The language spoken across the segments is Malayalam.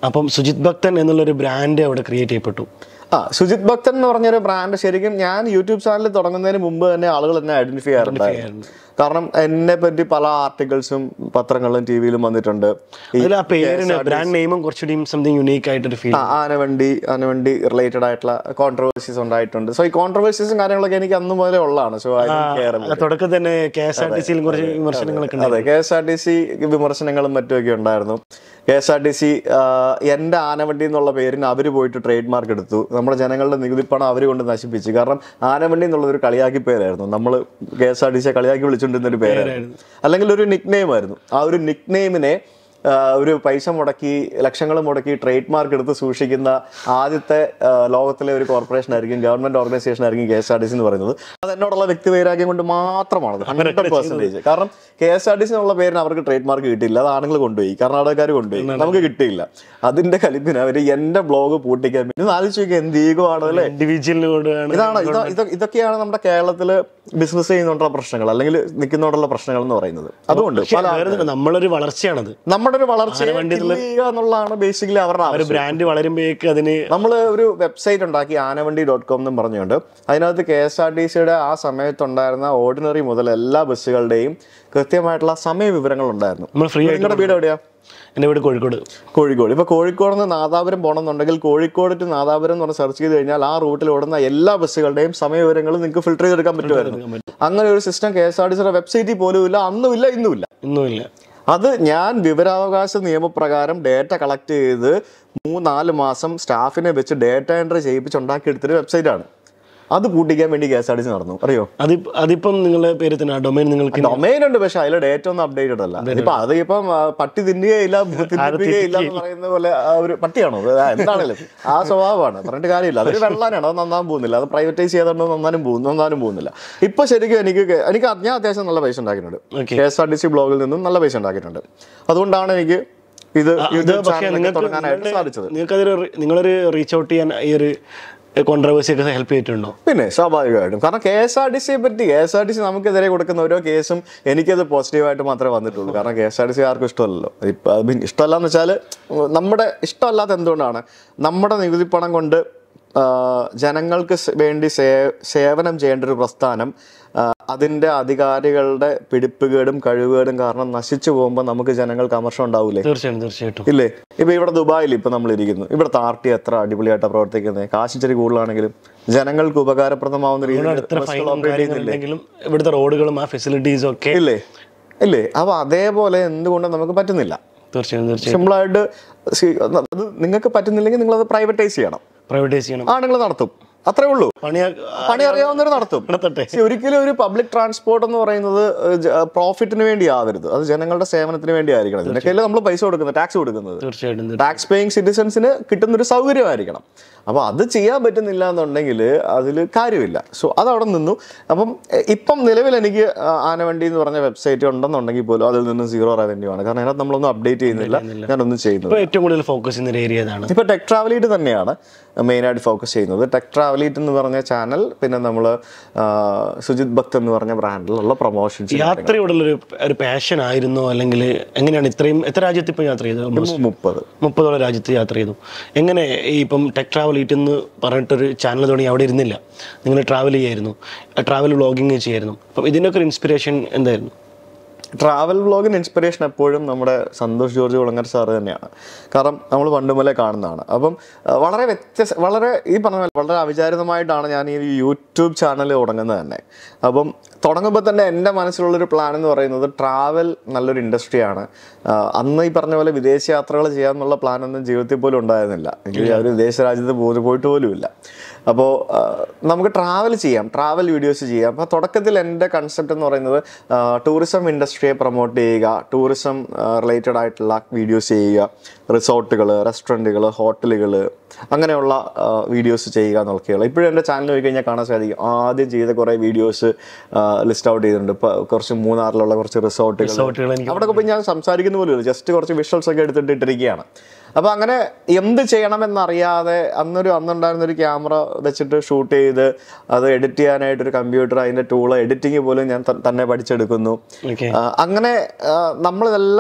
അപ്പം സുജിത് ഭക്തൻ എന്നുള്ളൊരു ബ്രാൻഡ് അവിടെ ക്രിയേറ്റ് ചെയ്യപ്പെട്ടു ആ സുജിത് ഭക്തൻ എന്ന് പറഞ്ഞൊരു ബ്രാൻഡ് ശരിക്കും ഞാൻ യൂട്യൂബ് ചാനൽ തുടങ്ങുന്നതിന് മുമ്പ് തന്നെ ആളുകൾ എന്നെ ഐഡന്റിഫൈ ചെയ്യാറുണ്ടായിരുന്നു കാരണം എന്നെ പറ്റി പല ആർട്ടിക്കിൾസും പത്രങ്ങളിലും ടി വിയിലും വന്നിട്ടുണ്ട് ഈ അതിൽ ആ പേരിന് ബ്രാൻഡ് നെയിമും കുറച്ചുകൂടി സംതിങ് യുണീക്ക് ആയിട്ടൊരു ഫീൽ ആ, ആനവണ്ടി ആനവണ്ടി റിലേറ്റഡ് ആയിട്ടുള്ള കോൺട്രവേഴ്സീസ് ഉണ്ടായിട്ടുണ്ട് സോ ഈ കോൺട്രവേഴ്സീസും കാര്യങ്ങളൊക്കെ എനിക്ക് അന്ന് മുതലേ ഉള്ളതാണ് സോ ഐ കെയർ തുടക്കത്തിൽ തന്നെ കെ എസ് ആർ ടി സിയിലും കുറച്ച് വിമർശനങ്ങളൊക്കെ ഉണ്ട് അതെ K S R T C വിമർശനങ്ങളും മറ്റുമൊക്കെ ഉണ്ടായിരുന്നു K S R T C എൻ്റെ ആനവണ്ടി എന്നുള്ള പേരിന് അവർ പോയിട്ട് ട്രേഡ് മാർക്ക് എടുത്തു നമ്മുടെ ജനങ്ങളുടെ നികുതി പണം അവർ കൊണ്ട് നശിപ്പിച്ചു കാരണം ആനവണ്ടി എന്നുള്ളത് ഒരു കളിയാക്കി പേരായിരുന്നു നമ്മൾ കെ എസ് ആർ ടി സിയെ കളിയാക്കി വിളിച്ചുകൊണ്ടിരുന്ന ഒരു പേരായിരുന്നു അല്ലെങ്കിൽ ഒരു നിക് നെയിം ആയിരുന്നു ആ ഒരു നിക് നെയിമിനെ ഒരു പൈസ മുടക്കി ലക്ഷങ്ങൾ മുടക്കി ട്രേഡ് മാർക്ക് എടുത്ത് സൂക്ഷിക്കുന്ന ആദ്യത്തെ ആ, ലോകത്തിലെ ഒരു കോർപ്പറേഷൻ ആയിരിക്കും ഗവൺമെന്റ് ഓർഗനൈസേഷൻ ആയിരിക്കും K S R T C എന്ന് പറയുന്നത് അത് എന്നോടുള്ള വ്യക്തി വൈരാഗ്യം കൊണ്ട് മാത്രമാണ് ഹൺഡ്രഡ് പെർസെന്റേജ് കാരണം K S R T C എന്നുള്ള പേരിന് അവർക്ക് ട്രേഡ് മാർക്ക് കിട്ടിയില്ല അത് ആണുങ്ങൾ കൊണ്ടുപോയി കർണാടകക്കാർ കൊണ്ടുപോയി നമുക്ക് കിട്ടിയില്ല അതിന്റെ കലിപ്പിന് അവർ എന്റെ ബ്ലോഗ് പൂട്ടിക്കാൻ വേണ്ടി ആലോചിച്ച് നോക്കിയാൽ എന്ത് ഈഗോ ആണ് അല്ലേ ഇൻഡിവിജ്വലിനോടാണ് ഇതാണ് ഇത് ഇത് ഇതൊക്കെയാണ് നമ്മുടെ കേരളത്തില് ബിസിനസ് ചെയ്യുന്നോണ്ടുള്ള പ്രശ്നങ്ങൾ അല്ലെങ്കിൽ നിൽക്കുന്നോണ്ടുള്ള പ്രശ്നങ്ങൾ എന്ന് പറയുന്നത് അതുകൊണ്ട് പല വേറെ നമ്മളൊരു വളർച്ചയാണത് നമ്മുടെ ഒരു വളർച്ച എന്നുള്ളതാണ് ബേസിക്കലി അവരുടെ ഒരു ആവശ്യം ബ്രാൻഡ് വളരുമ്പോഴേക്ക് അതിന് നമ്മൾ ഒരു വെബ്സൈറ്റ് ഉണ്ടാക്കി ആനവണ്ടി ഡോട്ട് കോം എന്നും പറഞ്ഞുകൊണ്ട് അതിനകത്ത് കെ എസ് ആർ ടി സിയുടെ ആ സമയത്തുണ്ടായിരുന്ന ഓർഡിനറി മുതൽ എല്ലാ ബസ്സുകളുടെയും കൃത്യമായിട്ടുള്ള സമയ വിവരങ്ങൾ ഉണ്ടായിരുന്നു നമ്മൾ ഫ്രീ ആയിട്ട് നിങ്ങളുടെ വീട് എവിടെയാ എൻ്റെ വീട് കോഴിക്കോട് കോഴിക്കോട് ഇപ്പൊ കോഴിക്കോട് നിന്ന് നാദാപുരം പോകണമെന്നുണ്ടെങ്കിൽ കോഴിക്കോട് ടു നാദാപുരം എന്ന് പറഞ്ഞ് സെർച്ച് ചെയ്ത് കഴിഞ്ഞാൽ ആ റൂട്ടിൽ ഓടുന്ന എല്ലാ ബസ്സുകളുടെയും സമയ വിവരങ്ങൾ നിങ്ങൾക്ക് ഫിൽട്ടർ ചെയ്തെടുക്കാൻ പറ്റുമായിരുന്നു അങ്ങനെ ഒരു system K S R T സിയുടെ വെബ്സൈറ്റിൽ പോലും ഇല്ല അന്നുമില്ല ഇന്നുമില്ല ഒന്നുമില്ല അത് ഞാൻ വിവരാവകാശ നിയമപ്രകാരം ഡേറ്റ കളക്ട് ചെയ്ത് മൂന്നാല് മാസം സ്റ്റാഫിനെ വെച്ച് ഡേറ്റ എൻട്രി ചെയ്യിപ്പിച്ചുണ്ടാക്കിയെടുത്തൊരു വെബ്സൈറ്റാണ് അത് പൂട്ടിക്കാൻ വേണ്ടി K S R T C നടന്നു അറിയോ അതി അതിപ്പം നിങ്ങളുടെ പേര് തന്നെ ഡൊമൈൻ നിങ്ങൾക്ക് ഡൊമൈൻ ഉണ്ട് പക്ഷെ അതിലെ ഡേറ്റ ഒന്നും അപ്ഡേറ്റഡ് അല്ല ഇപ്പൊ അത് ഇപ്പം ആ, പട്ടി തിന്നുകയില്ല തിന്നിപ്പിക്കുകയില്ല എന്ന് പറയുന്ന പോലെ ആ ഒരു പട്ടിയാണോ അത് ആ, എന്താണേലും ആ സ്വഭാവമാണ് പറഞ്ഞിട്ട് കാര്യമില്ല അതൊരു വെള്ളാനാണ് അത് നന്നാൻ പോകുന്നില്ല അത് പ്രൈവറ്റൈസ് ചെയ്തുകൊണ്ട് നന്നാനും പോകുന്നു നന്നാനും പോകുന്നില്ല ഇപ്പൊ ശരിക്കും എനിക്ക് കെ- എനിക്ക് ഞാൻ അത്യാവശ്യം നല്ല പൈസ ഉണ്ടാക്കിയിട്ടുണ്ട് Okay. K S R T C ബ്ലോഗിൽ നിന്നും നല്ല പൈസ ഉണ്ടാക്കിയിട്ടുണ്ട് അതുകൊണ്ടാണ് എനിക്ക് ഇത് ഇത് യൂട്യൂബ് പക്ഷേ ചാനലൊക്കെ നിങ്ങൾക്ക് തുടങ്ങാനായിട്ട് സാധിച്ചത് നിങ്ങൾക്കതൊരു നിങ്ങളൊരു റീച്ച് ഔട്ട് ചെയ്യാൻ ഈ ഒരു കോൺട്രവേഴ്സി ഒക്കെ ഹെൽപ്പ് ചെയ്തിട്ടുണ്ടോ പിന്നെ സ്വാഭാവികമായിട്ടും കാരണം കെ എസ് ആർ ടി സിയെ പറ്റി K S R T C നമുക്കെതിരെ കൊടുക്കുന്ന ഓരോ കേസും എനിക്കത് പോസിറ്റീവായിട്ട് മാത്രമേ വന്നിട്ടുള്ളൂ കാരണം K S R T C ആർക്കും ഇഷ്ടമല്ലല്ലോ ഇപ്പം I mean, ഇഷ്ടമല്ല എന്ന് വെച്ചാൽ നമ്മുടെ ഇഷ്ടമല്ലാത്ത എന്തുകൊണ്ടാണ് നമ്മുടെ നികുതി പണം കൊണ്ട് ആ, ജനങ്ങൾക്ക് സ- വേണ്ടി സേ- സേവനം ചെയ്യേണ്ട ഒരു പ്രസ്ഥാനം ആ, അതിന്റെ അധികാരികളുടെ പിടിപ്പുകേടും കഴിവുകേടും കാരണം നശിച്ചു പോകുമ്പോൾ നമുക്ക് ജനങ്ങൾക്ക് അമർഷം ഉണ്ടാവൂലേ തീർച്ചയായും തീർച്ചയായിട്ടും ഇല്ലേ ഇപ്പൊ ഇവിടെ ദുബായിൽ ഇപ്പൊ നമ്മൾ ഇരിക്കുന്നു ഇവിടുത്തെ ആർ ടി എത്ര അടിപൊളിയായിട്ടാണ് പ്രവർത്തിക്കുന്നത് കാശ് ഇച്ചിരി കൂടുതലാണെങ്കിലും ജനങ്ങൾക്ക് ഉപകാരപ്രദമാവുന്ന രീതിയിൽ എത്ര ബസ്സുകൾ ഫൈനും operate ചെയ്യുന്നില്ലേ കാര്യങ്ങളുണ്ടെങ്കിലും ഇവിടുത്തെ റോഡുകളും ആ ഫെസിലിറ്റീസും ഒക്കെ ഇല്ലേ ഇല്ലേ അപ്പൊ അതേപോലെ എന്തുകൊണ്ട് നമുക്ക് പറ്റുന്നില്ല തീർച്ചയായും തീർച്ചയായും സിമ്പിളായിട്ട് സി- അത് നിങ്ങൾക്ക് പറ്റുന്നില്ലെങ്കിൽ നിങ്ങൾ അത് പ്രൈവറ്റൈസ് ചെയ്യണം പ്രൈവറ്റൈസ് ചെയ്യണം ആണുങ്ങൾ നടത്തും അത്രേ ഉള്ളൂ പണി പണി അറിയാവുന്നവർ നടത്തും നടത്തട്ടെ See, ഒരിക്കലും ഒരു പബ്ലിക് ട്രാൻസ്പോർട്ട് എന്ന് പറയുന്നത് പ്രോഫിറ്റിന് വേണ്ടി ആവരുത് അത് ജനങ്ങളുടെ സേവനത്തിന് വേണ്ടി ആയിരിക്കണം ഇതിനൊക്കെയല്ലേ നമ്മൾ പൈസ കൊടുക്കുന്നത് ടാക്സ് കൊടുക്കുന്നത് തീർച്ചയായിട്ടും തീർ- ടാക്സ് പേയിങ് സിറ്റിസൺസിന് കിട്ടുന്ന ഒരു സൗകര്യമായിരിക്കണം അപ്പോൾ അത് ചെയ്യാൻ പറ്റുന്നില്ല എന്നുണ്ടെങ്കിൽ അതിൽ കാര്യമില്ല സോ അതവിടെ നിന്നു അപ്പം എ, ഇപ്പം നിലവിൽ എനിക്ക് ആ, ആനവണ്ടി എന്ന് പറഞ്ഞ വെബ്സൈറ്റ് ഉണ്ടെന്നുണ്ടെങ്കിൽ പോലും അതിൽ നിന്ന് സീറോ റവന്യൂ ആണ് കാരണം അതിനകത്ത് നമ്മളൊന്നും അപ്ഡേറ്റ് ചെയ്യുന്നില്ല ഞാനൊന്നും ചെയ്യുന്നില്ല ഇപ്പൊ ഏറ്റവും കൂടുതൽ ഫോക്കസ് ചെയ്യുന്ന ഒരു ഏരിയ ഏതാണ് ഇപ്പോൾ ടെക് ട്രാവലീറ്റ് തന്നെയാണ് മെയിനായിട്ട് ഫോക്കസ് ചെയ്യുന്നത് ടെക് ട്രാവലീറ്റ് എന്ന് പറഞ്ഞ ചാനൽ പിന്നെ നമ്മൾ സുജിത് ഭക്ത് എന്ന് പറഞ്ഞ ബ്രാൻഡിലുള്ള പ്രൊമോഷൻസ് യാത്രയോടുള്ളൊരു ഒരു പാഷൻ ആയിരുന്നോ അല്ലെങ്കിൽ എങ്ങനെയാണ് ഇത്രയും എത്ര രാജ്യത്ത് ഇപ്പം യാത്ര ചെയ്തത് Almost മുപ്പത് മുപ്പതോളം രാജ്യത്ത് യാത്ര ചെയ്തു എങ്ങനെ ഈ ഇപ്പം ടെക് ട്രാവൽ ഈറ്റ് എന്ന് പറഞ്ഞിട്ടൊരു ചാനൽ തുടങ്ങി അവിടെ ഇരുന്നില്ല നിങ്ങൾ ട്രാവൽ ചെയ്യായിരുന്നു ട്രാവൽ വ്ളോഗിങ് ചെയ്യായിരുന്നു അപ്പം ഇതിനൊക്കെ ഒരു ഇൻസ്പിറേഷൻ എന്തായിരുന്നു ട്രാവൽ വ്ളോഗിന് ഇൻസ്പിറേഷൻ എപ്പോഴും നമ്മുടെ സന്തോഷ് ജോർജ് കുളങ്ങര സാറ് തന്നെയാണ് കാരണം നമ്മൾ പണ്ടുമുതലേ കാണുന്നതാണ് അപ്പം അഹ് വളരെ വ്യത്യസ്ത വളരെ ഈ പറഞ്ഞ പോലെ വളരെ അവിചാരിതമായിട്ടാണ് ഞാൻ ഈ യൂട്യൂബ് ചാനൽ തുടങ്ങുന്നത് തന്നെ അപ്പം തുടങ്ങുമ്പോൾ തന്നെ എൻ്റെ മനസ്സിലുള്ളൊരു പ്ലാൻ എന്ന് പറയുന്നത് ട്രാവൽ നല്ലൊരു ഇൻഡസ്ട്രിയാണ് ആഹ് അന്ന് ഈ പറഞ്ഞ പോലെ വിദേശ യാത്രകൾ ചെയ്യാമെന്നുള്ള പ്ലാനൊന്നും ജീവിതത്തിൽ പോലും ഉണ്ടായിരുന്നില്ല എനിക്ക് അവർ വിദേശ രാജ്യത്ത് പോയി പോയിട്ട് പോലുമില്ല അപ്പോൾ നമുക്ക് ട്രാവൽ ചെയ്യാം ട്രാവൽ വീഡിയോസ് ചെയ്യാം അപ്പോൾ തുടക്കത്തിൽ എൻ്റെ കൺസെപ്റ്റ് എന്ന് പറയുന്നത് ടൂറിസം ഇൻഡസ്ട്രിയെ പ്രൊമോട്ട് ചെയ്യുക ടൂറിസം റിലേറ്റഡ് ആയിട്ടുള്ള വീഡിയോസ് ചെയ്യുക റിസോർട്ടുകൾ റെസ്റ്റോറൻറ്റുകൾ ഹോട്ടലുകൾ അങ്ങനെയുള്ള വീഡിയോസ് ചെയ്യുക എന്നൊക്കെയുള്ള ഇപ്പോഴും എൻ്റെ ചാനൽ പോയി കഴിഞ്ഞാൽ കാണാൻ സാധിക്കും ആദ്യം ചെയ്ത കുറേ വീഡിയോസ് ലിസ്റ്റ് ഔട്ട് ചെയ്തിട്ടുണ്ട് ഇപ്പോൾ കുറച്ച് മൂന്നാറിലുള്ള കുറച്ച് റിസോർട്ടുകൾ റിസോർട്ടുകൾ എനിക്ക് അവിടെ പോയി ഞാൻ സംസാരിക്കുന്ന പോലും ഇല്ല ജസ്റ്റ് കുറച്ച് വിഷ്വൽസ് ഒക്കെ എടുത്തിട്ട് ഇട്ടിരിക്കുകയാണ് അപ്പൊ അങ്ങനെ എന്ത് ചെയ്യണമെന്നറിയാതെ അന്നൊരു അന്നുണ്ടായിരുന്ന ഒരു ക്യാമറ വെച്ചിട്ട് ഷൂട്ട് ചെയ്ത് അത് എഡിറ്റ് ചെയ്യാനായിട്ട് ഒരു കമ്പ്യൂട്ടർ അതിന്റെ ടൂള് എഡിറ്റിംഗ് പോലും ഞാൻ ത- തന്നെ പഠിച്ചെടുക്കുന്നു ഓക്കെ ആ, അങ്ങനെ ആ, നമ്മളിതെല്ലാം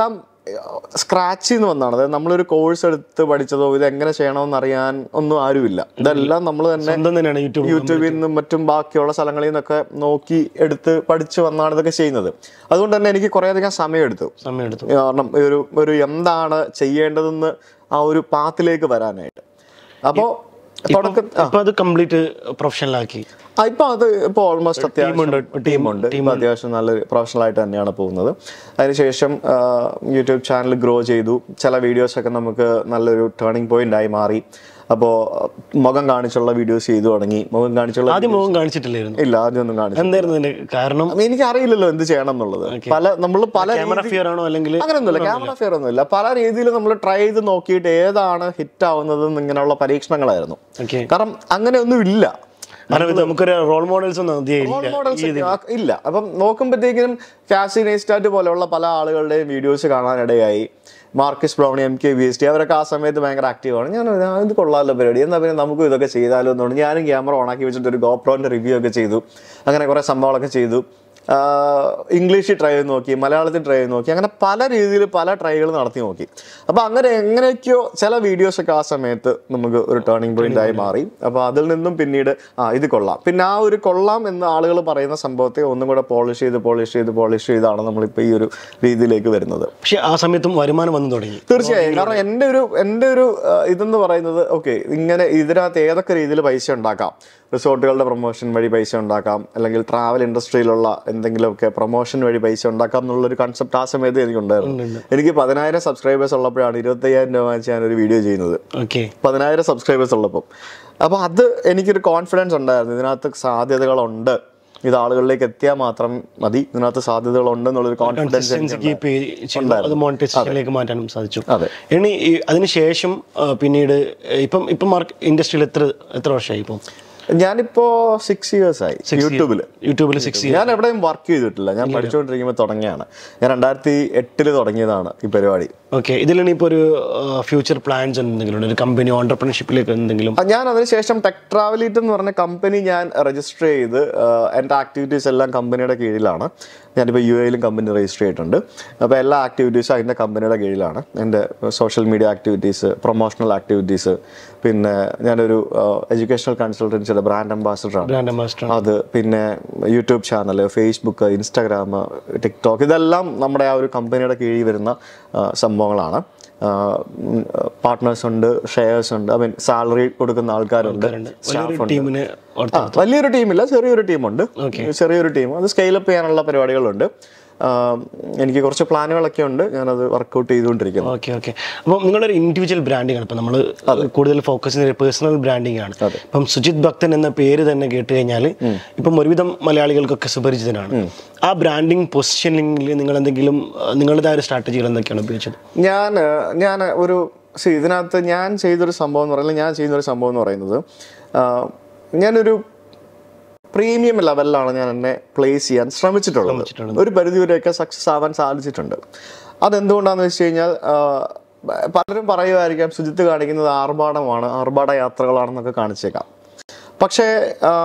സ്ക്രാച്ചിൽ നിന്ന് വന്നതാണ് അതായത് നമ്മളൊരു കോഴ്സ് എടുത്ത് പഠിച്ചതോ ഇത് എങ്ങനെ ചെയ്യണമെന്ന് അറിയാൻ ഒന്നും ആരുമില്ല ഇതെല്ലാം നമ്മൾ തന്നെ സ്വന്തം തന്നെയാണ് യൂട്യൂബ് യൂട്യൂബിൽ നിന്നും മറ്റും ബാക്കിയുള്ള സ്ഥലങ്ങളിൽ നിന്നൊക്കെ നോക്കി എടുത്ത് പഠിച്ച് വന്നാണ് ഇതൊക്കെ ചെയ്യുന്നത് അതുകൊണ്ട് തന്നെ എനിക്ക് കുറേയധികം സമയമെടുത്തു സമയം എടുത്തു കാരണം ഒരു ഒരു എന്താണ് ചെയ്യേണ്ടതെന്ന് ആ ഒരു പാത്തിലേക്ക് വരാനായിട്ട് അപ്പോൾ തുടക്ക ഇപ്പൊ അത് കംപ്ലീറ്റ് പ്രൊഫഷണലാക്കി ആ, ഇപ്പൊ അത് ഇപ്പൊ ഓൾമോസ്റ്റ് ടീമുണ്ട്, അത്യാവശ്യം ടീമുണ്ട് ഇപ്പൊ അത്യാവശ്യം നല്ല പ്രൊഫഷണൽ ആയിട്ട് തന്നെയാണ് പോകുന്നത് അതിനുശേഷം ആ, യൂട്യൂബ് ചാനൽ ഗ്രോ ചെയ്തു ചില വീഡിയോസ് ഒക്കെ നമുക്ക് നല്ലൊരു ടേണിംഗ് പോയിന്റ് ആയി മാറി അപ്പോൾ മുഖം കാണിച്ചുള്ള വീഡിയോസ് ചെയ്തു തുടങ്ങി മുഖം കാണിച്ചുള്ള ആദ്യം മുഖം കാണിച്ചിട്ടില്ലായിരുന്നു ഇല്ല ആദ്യം ഒന്നും കാണിച്ചു എന്തായിരുന്നു അതിന്റെ കാരണം എനിക്ക് അറിയില്ലല്ലോ എന്ത് ചെയ്യണം എന്നുള്ളത് പല നമ്മൾ പല ക്യാമറ ഫിയർ ആണോ അല്ലെങ്കിൽ അങ്ങനെയൊന്നുമില്ല ക്യാമറ ഫെയർ ഒന്നുമില്ല പല രീതിയിൽ നമ്മൾ ട്രൈ ചെയ്ത് നോക്കിയിട്ട് ഏതാണ് ഹിറ്റ് ആവുന്നത് ഇങ്ങനെയുള്ള പരീക്ഷണങ്ങളായിരുന്നു ഓക്കെ കാരണം അങ്ങനെയൊന്നും ഇല്ല കാരണം ഇത് നമുക്കൊരു റോൾ മോഡൽസ് ഒന്നും അധികം റോൾ ഇല്ല മോഡൽസ് ഇല്ല അപ്പം നോക്കുമ്പോഴത്തേക്കിനും കാസി നെയ്സ്റ്റാറ്റ് പോലെയുള്ള പല ആളുകളുടെയും വീഡിയോസ് കാണാനിടയായി മാർക്കസ് ബ്രൗണി M K V S T അവരൊക്കെ ആ സമയത്ത് ഭയങ്കര ആക്റ്റീവാണ് ഞാൻ ആ, ഇത് കൊള്ളാമല്ലോ പരിപാടി എന്നാൽ പിന്നെ നമുക്കും ഇതൊക്കെ ചെയ്താലോ എന്നുകൊണ്ട് ഞാനും ക്യാമറ ഓണാക്കി വെച്ചിട്ട് ഒരു ഗോപ്രോന്റെ റിവ്യൂ ഒക്കെ ചെയ്തു അങ്ങനെ കുറേ സംഭവങ്ങളൊക്കെ ചെയ്തു ഇംഗ്ലീഷിൽ ട്രൈ ചെയ്ത് നോക്കി മലയാളത്തിൽ ട്രൈ ചെയ്ത് നോക്കി അങ്ങനെ പല രീതിയിൽ പല ട്രൈകൾ നടത്തി നോക്കി അപ്പോൾ അങ്ങനെ എങ്ങനെയൊക്കെയോ ചില വീഡിയോസ് ഒക്കെ ആ സമയത്ത് നമുക്ക് ഒരു ടേണിംഗ് പോയിന്റ് ആയി മാറി അപ്പോൾ അതിൽ നിന്നും പിന്നീട് ആ ഇത് കൊള്ളാം പിന്നെ ആ ഒരു കൊള്ളാം എന്ന് ആളുകൾ പറയുന്ന സംഭവത്തെ ഒന്നും കൂടെ പോളിഷ് ചെയ്ത് പോളിഷ് ചെയ്ത് പോളിഷ് ചെയ്താണ് നമ്മളിപ്പോൾ ഈ ഒരു രീതിയിലേക്ക് വരുന്നത് പക്ഷെ ആ സമയത്തും വരുമാനം വന്നു തുടങ്ങി തീർച്ചയായും കാരണം എൻ്റെ ഒരു എൻ്റെ ഒരു ആ, ഇതെന്ന് പറയുന്നത് ഓക്കെ ഇങ്ങനെ ഇതിനകത്ത് ഏതൊക്കെ രീതിയിൽ പൈസ ഉണ്ടാക്കാം റിസോർട്ടുകളുടെ പ്രൊമോഷൻ വഴി പൈസ ഉണ്ടാക്കാം അല്ലെങ്കിൽ ട്രാവൽ ഇൻഡസ്ട്രിയിലുള്ള എന്തെങ്കിലുമൊക്കെ പ്രൊമോഷൻ വഴി പൈസ ഉണ്ടാക്കാം എന്നുള്ളൊരു കൺസെപ്റ്റ് ആ സമയത്ത് എനിക്കുണ്ടായിരുന്നു എനിക്ക് പതിനായിരം സബ്സ്ക്രൈബേഴ്സ് ഉള്ളപ്പോഴാണ് ഇരുപത്തയ്യായിരം രൂപ വെച്ച് ഞാനൊരു വീഡിയോ ചെയ്യുന്നത് ഓക്കെ പതിനായിരം സബ്സ്ക്രൈബേഴ്സ് ഉള്ളപ്പം അപ്പോൾ അത് എനിക്കൊരു കോൺഫിഡൻസ് ഉണ്ടായിരുന്നു ഇതിനകത്ത് സാധ്യതകളുണ്ട് ഇത് ആളുകളിലേക്ക് എത്തിയാൽ മാത്രം മതി ഇതിനകത്ത് സാധ്യതകളുണ്ട് എന്നുള്ളൊരു കോൺഫിഡൻസ് കീപ്പ് ചെയ്യുമ്പോൾ അത് മോണിറ്റൈസേഷനിലേക്ക് മാറ്റാനും സാധിച്ചു അതെ ഇനി ഈ അതിനുശേഷം ആ, പിന്നീട് ഇപ്പം ഇപ്പം മാർക്ക് ഇൻഡസ്ട്രിയിൽ എത്ര എത്ര വർഷമായി ഇപ്പം ഞാനിപ്പോ സിക്സ് ഇയേഴ്സ് ആയി യൂട്യൂബിൽ യൂട്യൂബിൽ സിക്സ് ഞാൻ എവിടെയും വർക്ക് ചെയ്തിട്ടില്ല ഞാൻ പഠിച്ചുകൊണ്ടിരിക്കുമ്പോൾ തുടങ്ങിയാണ് ഞാൻ രണ്ടായിരത്തി എട്ടില് തുടങ്ങിയതാണ് ഈ പരിപാടി ഓക്കെ ഇതിലാണ് ഇപ്പോൾ ഒരു ഫ്യൂച്ചർ പ്ലാൻസ് എന്തെങ്കിലും ഉണ്ടോ? ഒരു കമ്പനി ഓണ്ടർപ്രണർഷിപ്പിലേക്ക് എന്തെങ്കിലും ആ, ഞാൻ അതിനുശേഷം ടെക് ട്രാവലീറ്റ് എന്ന് പറഞ്ഞ കമ്പനി ഞാൻ രജിസ്റ്റർ ചെയ്ത് ആ, എൻ്റെ ആക്ടിവിറ്റീസ് എല്ലാം കമ്പനിയുടെ കീഴിലാണ് ഞാനിപ്പോൾ യു എയിലും കമ്പനി രജിസ്റ്റർ ചെയ്തിട്ടുണ്ട് അപ്പോൾ എല്ലാ ആക്ടിവിറ്റീസും അതിൻ്റെ കമ്പനിയുടെ കീഴിലാണ് എൻ്റെ social media activities promotional activities പിന്നെ ഞാനൊരു എഡ്യൂക്കേഷണൽ കൺസൾട്ടൻസിയുടെ ബ്രാൻഡ് അംബാസിഡറാണ് ബ്രാൻഡ് അംബാസിഡർ അത് പിന്നെ YouTube channel Facebook Instagram TikTok ഇതെല്ലാം നമ്മുടെ ആ ഒരു കമ്പനിയുടെ കീഴിൽ വരുന്ന ആ, സംഭവങ്ങളാണ് പാർട്ട്നേഴ്സ് ഉണ്ട് ഷെയർസ് ഉണ്ട് ഐ മീൻ സാലറി കൊടുക്കുന്ന ആൾക്കാരുണ്ട് വലിയൊരു ടീമിന് ആ, വലിയൊരു ടീമില്ല ചെറിയൊരു ടീമുണ്ട് Okay. ചെറിയൊരു ടീം അത് സ്കെയിലപ്പ് ചെയ്യാനുള്ള പരിപാടികളുണ്ട് ആ, എനിക്ക് കുറച്ച് പ്ലാനുകളൊക്കെ ഉണ്ട് ഞാനത് വർക്കൗട്ട് ചെയ്തുകൊണ്ടിരിക്കുന്നു ഓക്കെ ഓക്കെ അപ്പം നിങ്ങളൊരു ഇൻഡിവിജ്വൽ ബ്രാൻഡിംഗ് ആണ് ഇപ്പം നമ്മൾ കൂടുതൽ ഫോക്കസ് ചെയ്യുന്ന പേഴ്സണൽ ബ്രാൻഡിംഗ് ആണ് ഇപ്പം സുജിത് ഭക്തൻ എന്ന പേര് തന്നെ കേട്ട് കഴിഞ്ഞാൽ ഇപ്പം ഒരുവിധം മലയാളികൾക്കൊക്കെ സുപരിചിതനാണ് ആ ബ്രാൻഡിങ് പൊസിഷനിങ്ങിൽ നിങ്ങൾ എന്തെങ്കിലും ആ, നിങ്ങളുടേതായ ഒരു സ്ട്രാറ്റജികൾ എന്തൊക്കെയാണ് ഉപയോഗിച്ചത് ഞാൻ ഞാൻ ഒരു see, ഇതിനകത്ത് ഞാൻ ചെയ്തൊരു സംഭവം എന്ന് പറയുന്നത് ഞാൻ ചെയ്യുന്നൊരു സംഭവം എന്ന് പറയുന്നത് ആ, ഞാനൊരു പ്രീമിയം ലെവലിലാണ് ഞാൻ എന്നെ പ്ലേസ് ചെയ്യാൻ ശ്രമിച്ചിട്ടുള്ളത് ഒരു പരിധിവരെയൊക്കെ സക്സസ് ആവാൻ സാധിച്ചിട്ടുണ്ട് അതെന്തുകൊണ്ടാണെന്ന് വെച്ച് കഴിഞ്ഞാൽ ആ, പലരും പറയുമായിരിക്കാം ശുചിത്വ കാണിക്കുന്നത് ആർഭാടമാണ് ആർഭാട യാത്രകളാണെന്നൊക്കെ കാണിച്ചേക്കാം പക്ഷേ ആ,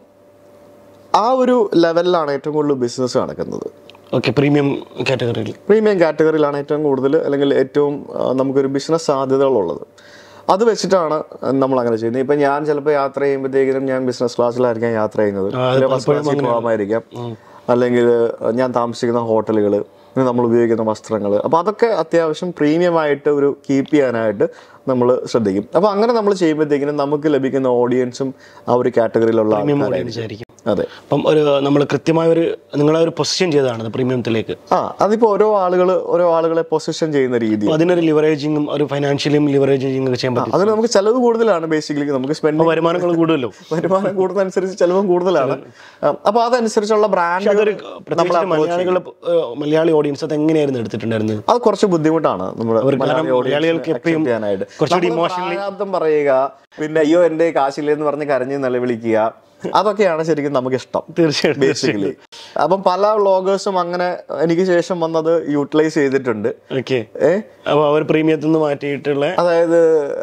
ആ ഒരു ലെവലിലാണ് ഏറ്റവും കൂടുതൽ ബിസിനസ് നടക്കുന്നത് ഓക്കെ പ്രീമിയം കാറ്റഗറിയിൽ പ്രീമിയം കാറ്റഗറിയിലാണ് ഏറ്റവും കൂടുതൽ അല്ലെങ്കിൽ ഏറ്റവും ആ, നമുക്കൊരു ബിസിനസ് സാധ്യതകളുള്ളത് അത് വെച്ചിട്ടാണ് നമ്മൾ അങ്ങനെ ചെയ്യുന്നത് ഇപ്പം ഞാൻ ചിലപ്പോൾ യാത്ര ചെയ്യുമ്പോഴത്തേക്കും ഞാൻ ബിസിനസ് ക്ലാസ്സിലായിരിക്കാം യാത്ര ചെയ്യുന്നത് ചിലപ്പോൾ ഫസ്റ്റ് ക്ലാസ്സിൽ പോകാമായിരിക്കാം അല്ലെങ്കിൽ ഞാൻ താമസിക്കുന്ന ഹോട്ടലുകൾ നമ്മൾ ഉപയോഗിക്കുന്ന വസ്ത്രങ്ങൾ അപ്പോൾ അതൊക്കെ അത്യാവശ്യം പ്രീമിയം ആയിട്ട് ഒരു കീപ്പ് ചെയ്യാനായിട്ട് നമ്മൾ ശ്രദ്ധിക്കും അപ്പോൾ അങ്ങനെ നമ്മൾ ചെയ്യുമ്പോഴത്തേക്കിനും നമുക്ക് ലഭിക്കുന്ന ഓഡിയൻസും ആ ഒരു കാറ്റഗറിയിലുള്ള ആൾക്കാരായിരിക്കും ആയിരിക്കും അതെ അപ്പം ഒരു നമ്മൾ കൃത്യമായ ഒരു നിങ്ങളെ ഒരു പൊസിഷൻ ചെയ്തതാണ് പ്രീമിയത്തിലേക്ക് ആ അതിപ്പോൾ ഓരോ ആളുകൾ ഓരോ ആളുകളെ പൊസിഷൻ ചെയ്യുന്ന രീതി അപ്പോൾ അതിനൊരു ലിവറേജിങ്ങും ഒരു ഫൈനാൻഷ്യലിയും ലിവറേജിങ്ങും ഒക്കെ ചെയ്യാൻ പറ്റും അതിന് നമുക്ക് ചെലവ് കൂടുതലാണ് ബേസിക്കലി നമുക്ക് സ്പെൻഡ് അപ്പോൾ വരുമാനങ്ങൾ കൂടുമല്ലോ വരുമാനം കൂടുന്നതനുസരിച്ച് ചെലവും കൂടുതലാണ് അപ്പൊ അതനുസരിച്ചുള്ള ബ്രാൻഡുകൾ പ്രത്യേകിച്ച് മലയാളികൾ മലയാളി ഓഡിയൻസ് അത് എങ്ങനെയായിരുന്നു എടുത്തിട്ടുണ്ടായിരുന്നത് അത് കുറച്ച് ബുദ്ധിമുട്ടാണ് നമ്മുടെ കാരണം മലയാളികൾക്ക് എപ്പോഴും ചെയ്യാനായിട്ട് കുറച്ചുകൂടി നമ്മള് പ്രാരാബ്ദം പറയുക പിന്നെ അയ്യോ എന്റെ കാശില്ലെന്ന് പറഞ്ഞ് കരഞ്ഞ് നിലവിളിക്കുക അതൊക്കെയാണ് ശരിക്കും നമുക്ക് ഇഷ്ടം തീർച്ചയായിട്ടും ബേസിക്കലി അപ്പം പല വ്ളോഗേഴ്സും അങ്ങനെ എനിക്ക് ശേഷം വന്നത് യൂട്ടിലൈസ് ചെയ്തിട്ടുണ്ട് ഓക്കെ ഏ അപ്പോൾ അവർ പ്രീമിയത്തിൽ നിന്ന് മാറ്റിയിട്ടുള്ള അതായത്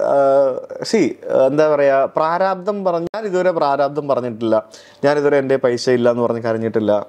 സി എന്താ പറയാ പ്രാരാബ്ദം പറഞ്ഞ ഞാൻ ഇതുവരെ പ്രാരാബ്ദം പറഞ്ഞിട്ടില്ല ഞാൻ ഇതുവരെ എൻ്റെ പൈസ ഇല്ല എന്ന് പറഞ്ഞ് കരഞ്ഞിട്ടില്ല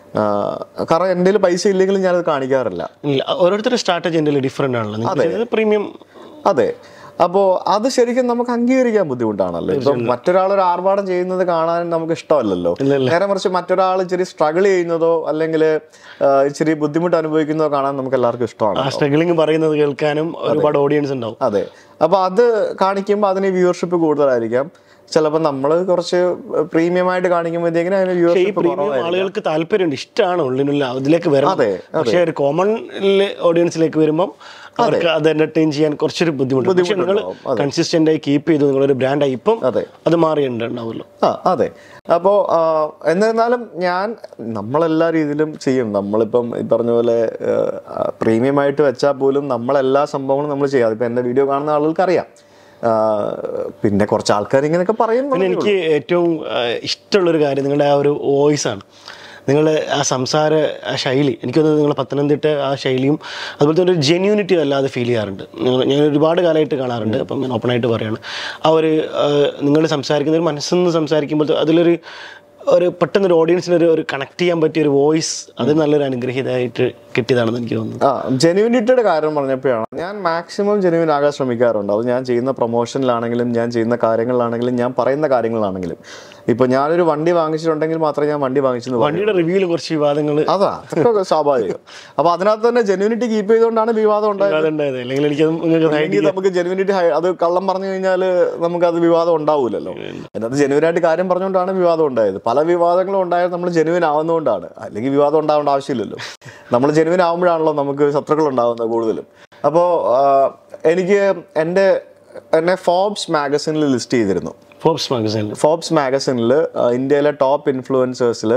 ആ, കാരണം എൻ്റെ കയ്യിൽ പൈസ ഇല്ലെങ്കിലും ഞാനത് കാണിക്കാറില്ല ഇല്ല ഓരോരുത്തരുടെ സ്ട്രാറ്റജി എൻ്റെ ഡിഫറെൻ്റ് ആണല്ലോ നിങ്ങൾ പ്രീമിയം അതെ അപ്പോൾ അത് ശരിക്കും നമുക്ക് അംഗീകരിക്കാൻ ബുദ്ധിമുട്ടാണല്ലോ ഇപ്പം മറ്റൊരാൾ ഒരു ആർഭാടം ചെയ്യുന്നത് കാണാൻ നമുക്ക് ഇഷ്ടമല്ലല്ലോ നേരെ മറിച്ച് മറ്റൊരാൾ ഇച്ചിരി സ്ട്രഗിൾ ചെയ്യുന്നതോ അല്ലെങ്കിൽ ഇച്ചിരി ബുദ്ധിമുട്ട് അനുഭവിക്കുന്നതോ കാണാൻ നമുക്ക് എല്ലാവർക്കും ഇഷ്ടമാണ് ആ സ്ട്രഗിളിങ് പറയുന്നത് കേൾക്കാനും ഒരുപാട് ഓഡിയൻസ് ഉണ്ടാവും അതെ അപ്പോൾ അത് കാണിക്കുമ്പോൾ അതിന് വ്യൂവർഷിപ്പ് കൂടുതലായിരിക്കാം ചിലപ്പോൾ നമ്മൾ കുറച്ച് പ്രീമിയം ആയിട്ട് കാണിക്കുമ്പോഴത്തേക്കിനും അതിന് ഈ വ്യൂവർഷിപ്പ് പ്രീമിയം ആളുകൾക്ക് താല്പര്യമുണ്ട് ഇഷ്ടമാണ് ഉള്ളിനുള്ള അതിലേക്ക് വരണം അതെ, പക്ഷേ ഒരു കോമൺ ഓഡിയൻസിലേക്ക് വരുമ്പോൾ അവർക്ക് അത് എന്റർടൈൻ ചെയ്യാൻ കുറച്ചൊരു ബുദ്ധിമുട്ട് പക്ഷേ നിങ്ങൾ കൺസിസ്റ്റന്റ് ആയി കീപ്പ് ചെയ്തു നിങ്ങളൊരു ബ്രാൻഡായി ഇപ്പം അതെ. അത് മാറിയിട്ടുണ്ടാവുമല്ലോ ആ അതെ അപ്പോൾ എന്നിരുന്നാലും ഞാൻ നമ്മളെല്ലാ രീതിയിലും ചെയ്യും നമ്മളിപ്പം ഈ പറഞ്ഞ പോലെ പ്രീമിയം ആയിട്ട് വെച്ചാൽ പോലും നമ്മളെല്ലാ സംഭവങ്ങളും നമ്മൾ ചെയ്യാം ഇപ്പം എൻ്റെ വീഡിയോ കാണുന്ന ആളുകൾക്ക് അറിയാം ആ, പിന്നെ കുറച്ച് ആൾക്കാർ ഇങ്ങനെയൊക്കെ പറയും പിന്നെ എനിക്ക് ഏറ്റവും ആ, ഇഷ്ടമുള്ളൊരു കാര്യം നിങ്ങളുടെ ആ ഒരു വോയിസ് ആണ് നിങ്ങളുടെ ആ സംസാര ആ ശൈലി എനിക്കൊന്ന് നിങ്ങൾ പത്തനംതിട്ട ആ ശൈലിയും അതുപോലെ തന്നെ ഒരു ജെന്യൂനിറ്റി അല്ലാതെ ഫീൽ ചെയ്യാറുണ്ട് നിങ്ങൾ ഞാൻ ഒരുപാട് കാലമായിട്ട് കാണാറുണ്ട് അപ്പം ഞാൻ ഓപ്പണായിട്ട് പറയാണ് ആ ഒരു നിങ്ങൾ സംസാരിക്കുന്ന ഒരു മനസ്സിൽ നിന്ന് സംസാരിക്കുമ്പോൾ അതിലൊരു ഒരു പെട്ടെന്ന് ഒരു ഓഡിയൻസിന് ഒരു ഒരു കണക്ട് ചെയ്യാൻ പറ്റിയ ഒരു വോയിസ് അത് നല്ലൊരു അനുഗ്രഹീതമായിട്ട് കിട്ടിയതാണെന്ന് എനിക്ക് തോന്നുന്നു ആ ജെനുവിനിറ്റിയുടെ കാര്യം പറഞ്ഞപ്പോഴാണ് ഞാൻ മാക്സിമം ജെനുവിൻ ആകാൻ ശ്രമിക്കാറുണ്ട് അത് ഞാൻ ചെയ്യുന്ന പ്രൊമോഷനിലാണെങ്കിലും ഞാൻ ചെയ്യുന്ന കാര്യങ്ങളിലാണെങ്കിലും ഞാൻ പറയുന്ന കാര്യങ്ങളിലാണെങ്കിലും ഇപ്പൊ ഞാനൊരു വണ്ടി വാങ്ങിച്ചിട്ടുണ്ടെങ്കിൽ മാത്രമേ ഞാൻ വണ്ടി വാങ്ങിച്ചെന്ന് പറയൂ. വണ്ടിയുടെ റിവ്യൂവിൽ കുറച്ച് വിവാദങ്ങൾ അതാ അതൊക്കെ സ്വാഭാവികം അപ്പൊ അതിനകത്ത് തന്നെ ജെനുവിനിറ്റി കീപ്പ് ചെയ്തുകൊണ്ടാണ് വിവാദം ഉണ്ടായത് ഉണ്ടായത് അല്ലെങ്കിൽ എനിക്ക് നിങ്ങൾക്ക് അല്ലെങ്കിൽ നമുക്ക് ജെനുവിനിറ്റി അത് കള്ളം പറഞ്ഞു കഴിഞ്ഞാൽ നമുക്ക് അത് വിവാദം ഉണ്ടാവൂലല്ലോ അതിനകത്ത് ജെനുവിനായിട്ട് കാര്യം പറഞ്ഞുകൊണ്ടാണ് വിവാദം ഉണ്ടായത് പല വിവാദങ്ങളും ഉണ്ടായത് നമ്മൾ ജെനുവിൻ ആവുന്നതുകൊണ്ടാണ് അല്ലെങ്കിൽ വിവാദം ഉണ്ടാവേണ്ട ആവശ്യമില്ലല്ലോ നമ്മൾ ജെനുവിൻ ആവുമ്പോഴാണല്ലോ നമുക്ക് ശത്രുക്കൾ ഉണ്ടാവുന്നത് കൂടുതലും അപ്പോൾ എനിക്ക് എൻ്റെ എന്നെ ഫോബ്സ് മാഗസിനിൽ ലിസ്റ്റ് ചെയ്തിരുന്നു ഫോബ്സ് മാഗസീനിൽ ഫോബ്സ് മാഗസിനിൽ ഇന്ത്യയിലെ ടോപ്പ് ഇൻഫ്ലുവൻസേഴ്സിൽ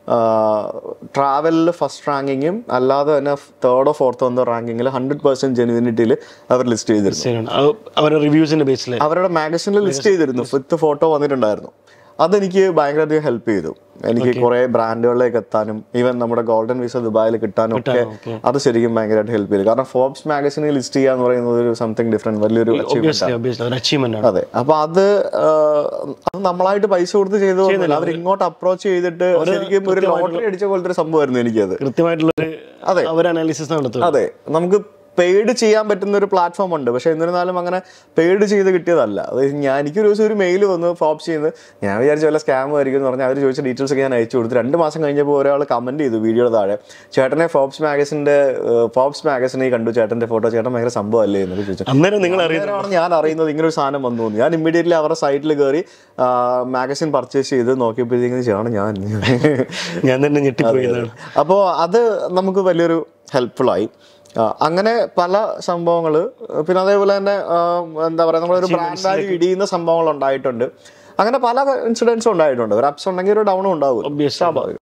ട്രാവലിൽ ഫസ്റ്റ് റാങ്കിങ്ങും അല്ലാതെ തന്നെ തേർഡോ ഫോർത്തോ എന്തോ റാങ്കിങ്ങിൽ ഹൺഡ്രഡ് പെർസെന്റ് ജെനുവിനിറ്റിയിൽ അവർ ലിസ്റ്റ് ചെയ്തിരുന്നു അവരുടെ റിവ്യൂസിന്റെ ബേസിൽ അവരുടെ മാഗസിനിൽ ലിസ്റ്റ് ചെയ്തിരുന്നു വിത്ത് ഫോട്ടോ വന്നിട്ടുണ്ടായിരുന്നു അതെനിക്ക് ഭയങ്കരധികം ഹെൽപ്പ് ചെയ്തു എനിക്ക് കുറെ ബ്രാൻഡുകളിലേക്ക് എത്താനും ഈവൻ നമ്മുടെ ഗോൾഡൻ വിസ ദുബായിൽ കിട്ടാനും ഒക്കെ അത് ശരിക്കും ഭയങ്കരമായിട്ട് ഹെൽപ്പ് ചെയ്തു കാരണം ഫോബ്സ് മാഗസിനിൽ ലിസ്റ്റ് ചെയ്യുക എന്ന് പറയുന്നത് ഒരു സംതിങ് ഡിഫറെന്റ് വലിയൊരു അച്ചീവ്മെന്റ് ഒബ്വിയസ്ലി ഒബ്വിയസ്ലി ഒരു അച്ചീവ്മെന്റ് ആണ് അതെ അപ്പൊ അത് ആ, അത് നമ്മളായിട്ട് പൈസ കൊടുത്ത് ചെയ്തതൊന്നുമില്ല അവർ ഇങ്ങോട്ട് അപ്രോച്ച് ചെയ്തിട്ട് ശരിക്കും ഒരു ലോട്ടറി അടിച്ച പോലത്തെ ഒരു സംഭവമായിരുന്നു എനിക്കത് കൃത്യമായിട്ടുള്ളൊരു അതെ. അവർ അനാലിസിസ് നടത്തും അതെ നമുക്ക് പെയ്ഡ് ചെയ്യാൻ പറ്റുന്ന ഒരു പ്ലാറ്റ്ഫോം ഉണ്ട് പക്ഷെ എന്നിരുന്നാലും അങ്ങനെ പെയ്ഡ് ചെയ്ത് കിട്ടിയതല്ല അത് ഞാൻ എനിക്കൊരു ദിവസം ഒരു മെയിൽ വന്നു ഫോപ്സ് ചെയ്യുന്നത് ഞാൻ വിചാരിച്ച വല്ല സ്കാം ആയിരിക്കും എന്ന് പറഞ്ഞാൽ അവർ ചോദിച്ച ഡീറ്റെയിൽസ് ഒക്കെ ഞാൻ അയച്ചു കൊടുത്തു രണ്ട് മാസം കഴിഞ്ഞപ്പോൾ ഒരാൾ കമന്റ് ചെയ്തു വീഡിയോയുടെ താഴെ ചേട്ടനെ ഫോബ്സ് മാഗസിന്റെ ഫോബ്സ് മാഗസിനെ കണ്ടു ചേട്ടന്റെ ഫോട്ടോ ചേട്ടൻ ഭയങ്കര സംഭവമല്ലേ എന്നൊക്കെ ചോദിച്ചു അന്നേരം നിങ്ങൾ അറിയുന്നത് അന്നേരമാണ് ഞാൻ അറിയുന്നത് ഇങ്ങനെ ഒരു സാധനം വന്നു എന്ന്. ഞാൻ ഇമ്മീഡിയറ്റ്ലി അവരുടെ സൈറ്റിൽ കയറി മാഗസിൻ പർച്ചേസ് ചെയ്ത് നോക്കിയപ്പോഴത്തേക്കും ചേട്ടാണ് ഞാൻ ഞാൻ തന്നെ ഞെട്ടിപ്പോയി എന്നാണ് അപ്പോൾ അത് നമുക്ക് വലിയൊരു ഹെൽപ്ഫുള്ളായി അങ്ങനെ പല സംഭവങ്ങൾ പിന്നെ അതേപോലെ തന്നെ ആ, എന്താ പറയുക നമ്മളൊരു ബ്രാൻഡ് വാല്യൂ ഇടിയുന്ന സംഭവങ്ങൾ ഉണ്ടായിട്ടുണ്ട് അങ്ങനെ പല ഇൻസിഡൻസും ഉണ്ടായിട്ടുണ്ട് ഒരു അപ്സ് ഉണ്ടെങ്കിൽ ഒരു ഡൗണും ഉണ്ടാവും Obviously. സ്വാഭാവികം